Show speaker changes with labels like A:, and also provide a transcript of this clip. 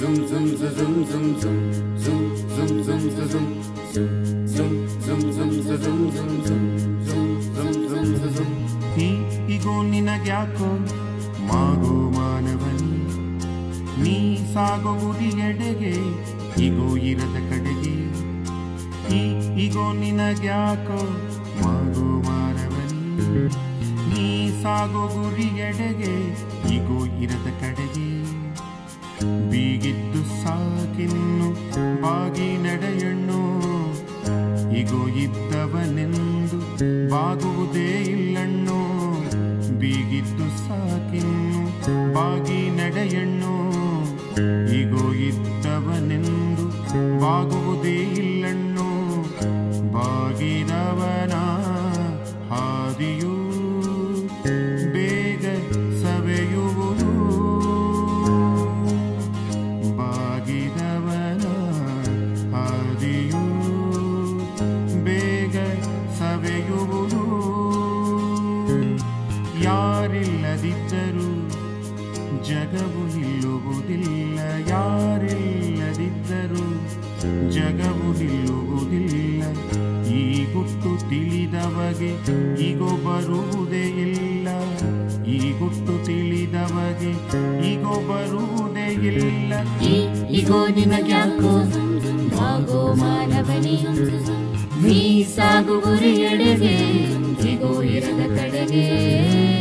A: ಈ ಇಗೋ ನಿನಗ್ಯಾಕೋ ಮಾಗೋ ಮಾನವನಿ ನೀ ಸಾಗೋ ಗುರಿಯೆಡೆಗೆ ಇಗೋ ಇರದ ಕಡೆಗೆ ಈ ಇಗೋ ನಿನಗ್ಯಾಕೋ ಮಾಗೋ ಮಾನವನಿ ನೀ ಸಾಗೋ ಗುರಿಯೆಡೆಗೆ ಇಗೋ ಇರದ ಕಡೆಗೆ ಬೀಗಿದ್ದು ಸಾಕಿನ್ನು ಬಾಗಿ ನಡೆಯಣ್ಣು ಇಗೋ ಇದ್ದವನೆಂದು ಬಾಗುವುದೇ ಇಲ್ಲಣ್ಣು ಬೀಗಿದ್ದು ಸಾಕಿನ್ನು ಬಾಗಿ ನಡೆಯಣ್ಣು ಇಗೋ ಇದ್ದವನೆಂದು ಬಾಗುವುದೇ ಇಲ್ಲಣ್ಣು ಬಾಗಿದವನ ಹಾದಿಯೂ ಬೇಗ ಸವೆಯುವುದು ಬಾಗಿದವನ ಹಾದಿಯೂ ಬೇಗ ಸವೆಯುವುದು ಯಾರಿಲ್ಲದಿದ್ದರೂ ಜಗವು ನಿಲ್ಲುವುದಿಲ್ಲ ಯಾರಿಲ್ಲದಿದ್ದರೂ ಜಗವು ನಿಲ್ಲುವುದಿಲ್ಲ ಈ ಗುಟ್ಟು ತಿಳಿದವಗೆ ಈಗೋ ಬರುವುದೇ ಇಲ್ಲ ಈ ಗುಟ್ಟು ತಿಳಿದವಗೆ ಈಗೋ ಬರುವುದೇ ಇಲ್ಲ
B: ಈ ಇಗೋ ನಿನಗ್ಯಾಕೋ ಆಗೋ ಮಾನವನಿ ನೀ ಸಾಗು ಗುರಿಯೆಡೆಗೆ ಇಗೋ ಇರದ ಕಡೆಗೆ